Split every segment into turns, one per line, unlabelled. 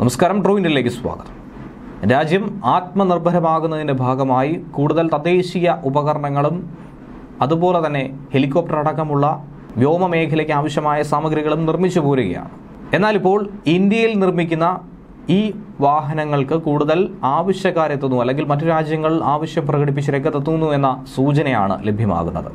നമസ്കാരം ട്രൂ ഇന്ത്യയിലേക്ക് സ്വാഗതം രാജ്യം ആത്മനിർഭരമാകുന്നതിൻ്റെ ഭാഗമായി കൂടുതൽ തദ്ദേശീയ ഉപകരണങ്ങളും അതുപോലെ തന്നെ ഹെലികോപ്റ്റർ അടക്കമുള്ള വ്യോമ മേഖലയ്ക്ക് ആവശ്യമായ സാമഗ്രികളും നിർമ്മിച്ചു പോരുകയാണ് എന്നാൽ ഇപ്പോൾ ഇന്ത്യയിൽ നിർമ്മിക്കുന്ന ഈ വാഹനങ്ങൾക്ക് കൂടുതൽ ആവശ്യക്കാരെത്തുന്നു അല്ലെങ്കിൽ മറ്റു രാജ്യങ്ങൾ ആവശ്യം പ്രകടിപ്പിച്ച് രംഗത്തെത്തുന്നു എന്ന സൂചനയാണ് ലഭ്യമാകുന്നത്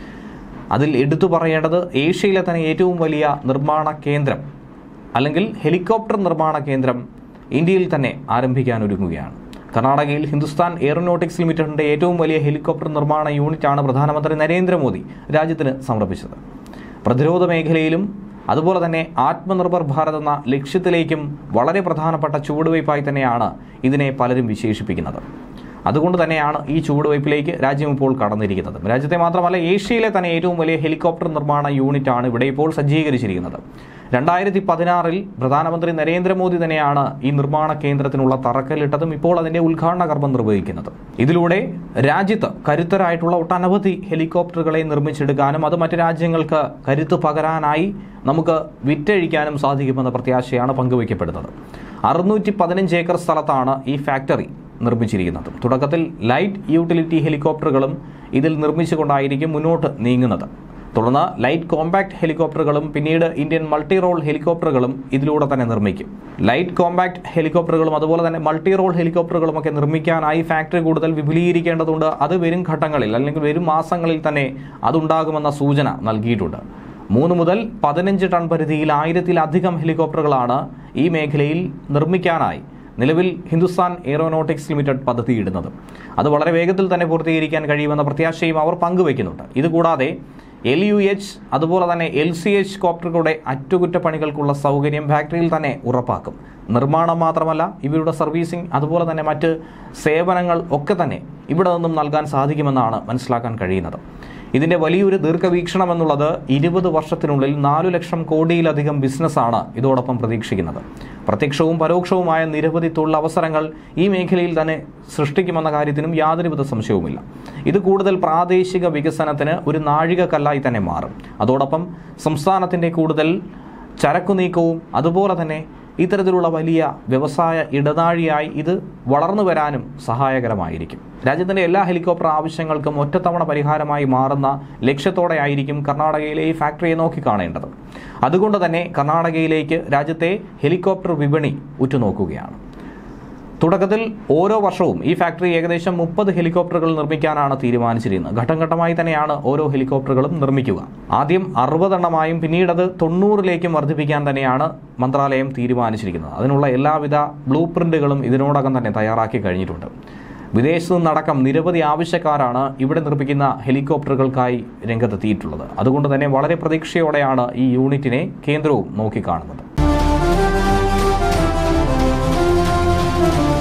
അതിൽ എടുത്തു പറയേണ്ടത് ഏഷ്യയിലെ തന്നെ ഏറ്റവും വലിയ നിർമ്മാണ കേന്ദ്രം അല്ലെങ്കിൽ ഹെലികോപ്റ്റർ നിർമ്മാണ കേന്ദ്രം ഇന്ത്യയിൽ തന്നെ ആരംഭിക്കാനൊരുങ്ങുകയാണ് കർണാടകയിൽ ഹിന്ദുസ്ഥാൻ എയറോനോട്ടിക്സ് ലിമിറ്റഡിന്റെ ഏറ്റവും വലിയ ഹെലികോപ്റ്റർ നിർമ്മാണ യൂണിറ്റാണ് പ്രധാനമന്ത്രി നരേന്ദ്രമോദി രാജ്യത്തിന് സമർപ്പിച്ചത് പ്രതിരോധ മേഖലയിലും അതുപോലെ തന്നെ ആത്മനിർഭർ ഭാരത് എന്ന ലക്ഷ്യത്തിലേക്കും വളരെ പ്രധാനപ്പെട്ട ചുവടുവയ്പായി തന്നെയാണ് ഇതിനെ പലരും വിശേഷിപ്പിക്കുന്നത് അതുകൊണ്ട് തന്നെയാണ് ഈ ചുവടുവയ്പ്പിലേക്ക് രാജ്യം ഇപ്പോൾ കടന്നിരിക്കുന്നത് രാജ്യത്തെ മാത്രമല്ല ഏഷ്യയിലെ തന്നെ ഏറ്റവും വലിയ ഹെലികോപ്റ്റർ നിർമ്മാണ യൂണിറ്റാണ് ഇവിടെ ഇപ്പോൾ സജ്ജീകരിച്ചിരിക്കുന്നത് രണ്ടായിരത്തി പതിനാറിൽ പ്രധാനമന്ത്രി നരേന്ദ്രമോദി തന്നെയാണ് ഈ നിർമ്മാണ കേന്ദ്രത്തിനുള്ള തറക്കല്ലിട്ടതും ഇപ്പോൾ അതിന്റെ ഉദ്ഘാടന കർമ്മം നിർവഹിക്കുന്നത് ഇതിലൂടെ രാജ്യത്ത് കരുത്തരായിട്ടുള്ള ഒട്ടനവധി ഹെലികോപ്റ്ററുകളെ നിർമ്മിച്ചെടുക്കാനും അത് മറ്റ് രാജ്യങ്ങൾക്ക് കരുത്ത് പകരാനായി നമുക്ക് വിറ്റഴിക്കാനും സാധിക്കുമെന്ന പ്രത്യാശയാണ് പങ്കുവയ്ക്കപ്പെടുന്നത് അറുന്നൂറ്റി പതിനഞ്ച് ഏക്കർ സ്ഥലത്താണ് ഈ ഫാക്ടറി നിർമ്മിച്ചിരിക്കുന്നത് തുടക്കത്തിൽ ലൈറ്റ് യൂട്ടിലിറ്റി ഹെലികോപ്റ്ററുകളും ഇതിൽ നിർമ്മിച്ചുകൊണ്ടായിരിക്കും മുന്നോട്ട് നീങ്ങുന്നത് തുടർന്ന് ലൈറ്റ് കോമ്പാക്ട് ഹെലികോപ്റ്ററുകളും പിന്നീട് ഇന്ത്യൻ മൾട്ടി റോൾ ഹെലികോപ്റ്ററുകളും ഇതിലൂടെ തന്നെ നിർമ്മിക്കും ലൈറ്റ് കോമ്പാക്ട് ഹെലികോപ്റ്ററുകളും അതുപോലെ തന്നെ മൾട്ടി റോൾ ഹെലികോപ്റ്ററുകളും ഒക്കെ നിർമ്മിക്കാനായി ഫാക്ടറി കൂടുതൽ വിപുലീകരിക്കേണ്ടതുണ്ട് അത് വരും ഘട്ടങ്ങളിൽ അല്ലെങ്കിൽ വരും മാസങ്ങളിൽ തന്നെ അതുണ്ടാകുമെന്ന സൂചന നൽകിയിട്ടുണ്ട് മൂന്ന് മുതൽ പതിനഞ്ച് ടൺ പരിധിയിൽ ആയിരത്തിലധികം ഹെലികോപ്റ്ററുകളാണ് ഈ മേഖലയിൽ നിർമ്മിക്കാനായി നിലവിൽ ഹിന്ദുസ്ഥാൻ എയറോനോട്ടിക്സ് ലിമിറ്റഡ് പദ്ധതിയിടുന്നത് അത് വളരെ വേഗത്തിൽ തന്നെ പൂർത്തീകരിക്കാൻ കഴിയുമെന്ന പ്രത്യാശയും അവർ പങ്കുവയ്ക്കുന്നുണ്ട് ഇതുകൂടാതെ എൽ യു എച്ച് അതുപോലെ തന്നെ എൽ സി എച്ച് കോപ്റ്ററുകളുടെ അറ്റകുറ്റപ്പണികൾക്കുള്ള സൗകര്യം ഫാക്ടറിയിൽ തന്നെ ഉറപ്പാക്കും നിർമ്മാണം മാത്രമല്ല ഇവരുടെ സർവീസിംഗ് അതുപോലെ തന്നെ മറ്റ് സേവനങ്ങൾ ഒക്കെ തന്നെ ഇവിടെ നിന്നും നൽകാൻ സാധിക്കുമെന്നാണ് മനസ്സിലാക്കാൻ കഴിയുന്നത് ഇതിന്റെ വലിയൊരു ദീർഘവീക്ഷണം എന്നുള്ളത് ഇരുപത് വർഷത്തിനുള്ളിൽ നാലു ലക്ഷം കോടിയിലധികം ബിസിനസ്സാണ് ഇതോടൊപ്പം പ്രതീക്ഷിക്കുന്നത് പ്രത്യക്ഷവും പരോക്ഷവുമായ നിരവധി തൊഴിലവസരങ്ങൾ ഈ മേഖലയിൽ തന്നെ സൃഷ്ടിക്കുമെന്ന കാര്യത്തിനും യാതൊരുവിധ സംശയവുമില്ല ഇത് കൂടുതൽ പ്രാദേശിക വികസനത്തിന് ഒരു നാഴികക്കല്ലായി തന്നെ മാറും അതോടൊപ്പം സംസ്ഥാനത്തിന്റെ കൂടുതൽ ചരക്കു നീക്കവും അതുപോലെ തന്നെ ഇത്തരത്തിലുള്ള വലിയ വ്യവസായ ഇടനാഴിയായി ഇത് വളർന്നു വരാനും സഹായകരമായിരിക്കും രാജ്യത്തിന്റെ എല്ലാ ഹെലികോപ്റ്റർ ആവശ്യങ്ങൾക്കും ഒറ്റത്തവണ പരിഹാരമായി മാറുന്ന ലക്ഷ്യത്തോടെയായിരിക്കും കർണാടകയിലെ ഈ ഫാക്ടറിയെ നോക്കിക്കാണേണ്ടത് അതുകൊണ്ട് തന്നെ കർണാടകയിലേക്ക് രാജ്യത്തെ ഹെലികോപ്റ്റർ വിപണി ഉറ്റുനോക്കുകയാണ് തുടക്കത്തിൽ ഓരോ വർഷവും ഈ ഫാക്ടറി ഏകദേശം മുപ്പത് ഹെലികോപ്റ്ററുകൾ നിർമ്മിക്കാനാണ് തീരുമാനിച്ചിരുന്നത് ഘട്ടം ഘട്ടമായി തന്നെയാണ് ഓരോ ഹെലികോപ്റ്ററുകളും നിർമ്മിക്കുക ആദ്യം അറുപതെണ്ണമായും പിന്നീട് അത് തൊണ്ണൂറിലേക്കും വർദ്ധിപ്പിക്കാൻ തന്നെയാണ് മന്ത്രാലയം തീരുമാനിച്ചിരിക്കുന്നത് അതിനുള്ള എല്ലാവിധ ബ്ലൂ പ്രിന്റുകളും ഇതിനോടകം തന്നെ തയ്യാറാക്കി കഴിഞ്ഞിട്ടുണ്ട് വിദേശത്തു നിന്നടക്കം നിരവധി ആവശ്യക്കാരാണ് ഇവിടെ നിർമ്മിക്കുന്ന ഹെലികോപ്റ്ററുകൾക്കായി രംഗത്തെത്തിയിട്ടുള്ളത് അതുകൊണ്ട് തന്നെ വളരെ പ്രതീക്ഷയോടെയാണ് ഈ യൂണിറ്റിനെ കേന്ദ്രവും നോക്കിക്കാണുന്നത്